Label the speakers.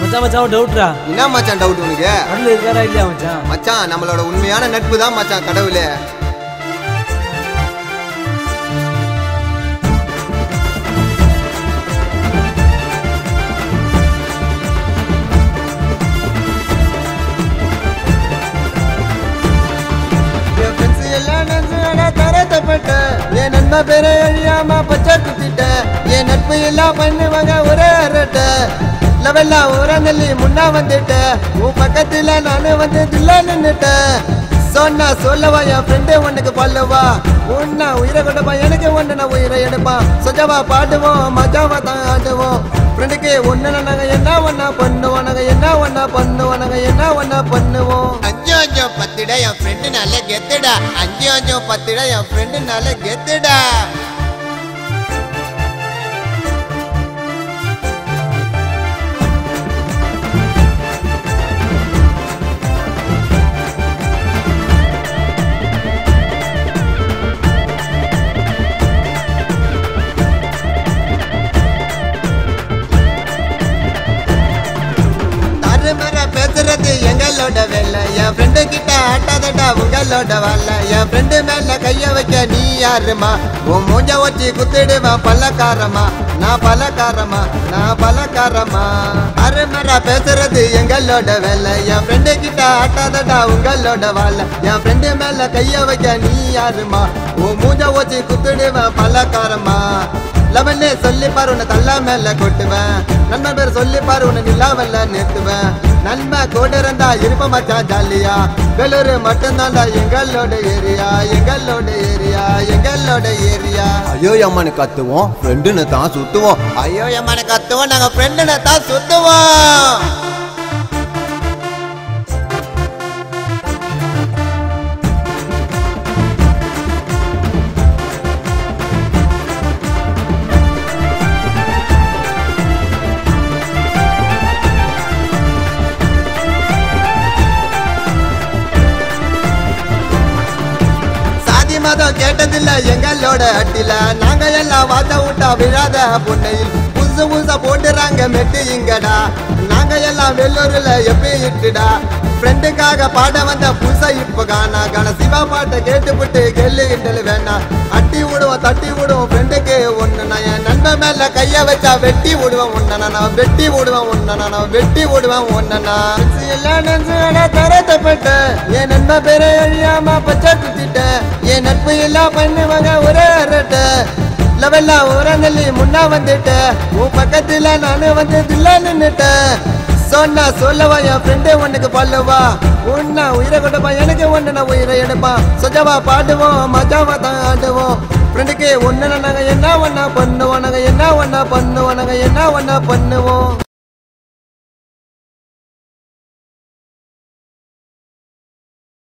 Speaker 1: மச்சான் மச்சான் டவுட்ரா
Speaker 2: என்ன மச்சான் டவுட் உனக்கு
Speaker 1: கடல் இருக்காரா இல்லையா மச்சான்
Speaker 2: மச்சான் நம்மளோட உண்மையான நட்பு தான் மச்சான் கடவுளே என் friends எல்லாம் நெஞ்சுல தரத்தப்பட்டேன். என் நன்மை பேரை அழியாம பச்சை குத்திட்டேன். என் நட்பு எல்லாம் பண்ணுவாங்க ஒரே அரட்டை. லவெல்லாம் உரநெல்லி முன்னா வந்துட்டேன் உன் பக்கத்துல நானு வந்து தில்லா நின்னுட்டேன் சொன்னா சொல்லவா என் ஃப்ரெண்டு உனக்கு பல்லவா உன்னா உயிரை கொண்டப்பா எனக்கு ஒன்று நான் உயிரை எடுப்பான் சொஜவா பாடுவோம் மஜாவா தான் ஆடுவோம் ஃப்ரெண்டுக்கு ஒன்று நாங்கள் என்ன ஒன்றா பண்ணுவோம் நாங்கள் என்ன ஒன்றா பண்ணுவோம் நாங்கள் என்ன ஒன்றா பண்ணுவோம்
Speaker 3: அஞ்சு அஞ்சு பத்துடா என் ஃப்ரெண்டு நல்ல கெத்துடா அஞ்சு அஞ்சு பத்துடா என் ஃப்ரெண்டு நல்ல கெத்துடா
Speaker 2: தருமர பேசுறது எங்களோட வேலை என் ஃப்ரெண்டு கிட்ட ஆட்டாதடா உங்களோட வேலை என் ஃப்ரெண்டு மேல கைய வைக்க நீ யாருமா உன் மூஞ்ச வச்சு குத்திடுவேன் பல்லக்காரமா நான் பலக்காரமா நான் பலக்காரமா அருமர பேசுறது எங்களோட வேலை என் ஃப்ரெண்டு கிட்ட ஆட்டாதடா உங்களோட வேலை என் ஃப்ரெண்டு மேல கைய வைக்க நீ யாருமா உன் மூஞ்ச வச்சு குத்திடுவேன் பல்லக்காரமா லவன்னு சொல்லி பாரு உன்னை தள்ளா மேல கொட்டுவேன் நண்பன் பேர் சொல்லி பாரு உன்னை நிலாவல்ல நிறுத்துவேன் நன்மை கூட இருந்தா இருப்ப மச்சான் ஜாலியா வேலூர் மட்டும்தான்டா எங்களோட ஏரியா எங்களோட ஏரியா எங்களோட ஏரியா ஐயோ அம்மனு கத்துவோம் ஃப்ரெண்டுன்னு தான் சுத்துவோம்
Speaker 3: ஐயோ எம்மான கத்துவோம் நாங்க ஃப்ரெண்டுன்னு தான் சுத்துவோம்
Speaker 2: சாதி மதம் கேட்டதில்ல எங்களோட அட்டில நாங்க எல்லாம் வாத்த விட்டா விழாத புண்ணையில் புதுசு புதுசா போட்டுறாங்க மெட்டு இங்கடா நாங்க எல்லாம் வெள்ளூர்ல எப்பயும் இட்டுடா ஃப்ரெண்டுக்காக பாட வந்த புதுசா இப்ப காணா காண சிவா பாட்டை கேட்டுப்புட்டு கெல்லு கிண்டல் வேணாம் அட்டி விடுவோம் தட்டி விடுவோம் ஃப்ரெண்டுக்கு ஒண்ணு நான் என் நண்பன் மேல கைய வச்சா வெட்டி விடுவேன் ஒன்னா நான் வெட்டி விடுவேன் ஒன்னா நான் வெட்டி விடுவேன் ஒன்னா எல்லாம் நெஞ்சு தரத்தப்பட்டேன் என் நண்பன் பேரை அழியாம பச்சை குத்திட்டேன் என் நட்பு எல்லாம் பண்ணுவாங்க ஒரே அரட்டை லவெல்லாம் உரநெல்லி முன்னா வந்துட்டேன் உன் பக்கத்துல நானு வந்து தில்லா நின்னுட்டேன் சொன்னா சொல்லவா என் ஃப்ரெண்டு உனக்கு பல்லவா உன்னா உயிரை கொண்டப்பா எனக்கு ஒன்று நான் உயிரை எடுப்பான் சொஜவா பாடுவோம் மஜாவா தான் ஆடுவோம் ஃப்ரெண்டுக்கு ஒன்று நாங்கள் என்ன ஒன்றா பண்ணுவோம் நாங்கள் என்ன ஒன்றா பண்ணுவோம் நாங்கள் என்ன ஒன்றா பண்ணுவோம்